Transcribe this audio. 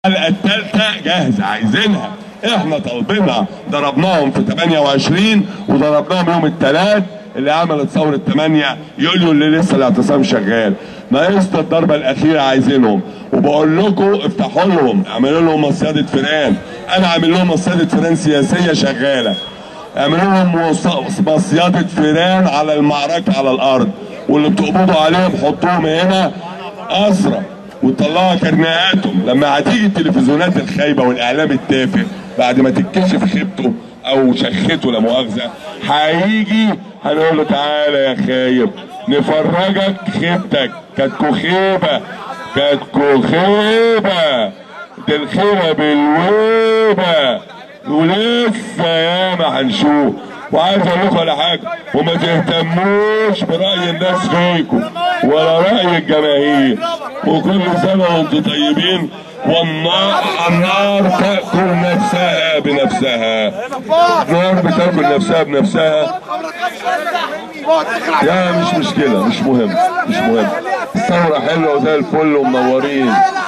الحلقه الثالثه جاهزه عايزينها احنا طالبينها ضربناهم في 28 وضربناهم يوم الثلاث اللي عملت ثوره 8 يوليو اللي لسه الاعتصام شغال ناقصنا الضربه الاخيره عايزينهم وبقول لكم افتحوا لهم اعملوا لهم مصيده فيران انا عامل لهم مصيده فيران سياسيه شغاله اعملوا لهم مص- مصيده فيران على المعركه على الارض واللي بتقبضوا عليهم حطوهم هنا اسرى وطلعوا كرنيهاتهم لما هتيجي التلفزيونات الخايبه والاعلام التافه بعد ما تتكشف خيبته او شخته لا مؤاخذه هيجي هنقول له تعالى يا خايب نفرجك خيبتك كانت خيبه كانت خيبه دي الخيبه بالويبه ولسه ياما هنشوف وعايز اقول لكم على حاجه وما تهتموش براي الناس فيكم ولا راي الجماهير وكل سنه وانتم طيبين والنار النار تاكل نفسها بنفسها النار بتاكل نفسها بنفسها لا مش مشكله مش مهم مش مهم الثوره حلوه وزي الفل ومنورين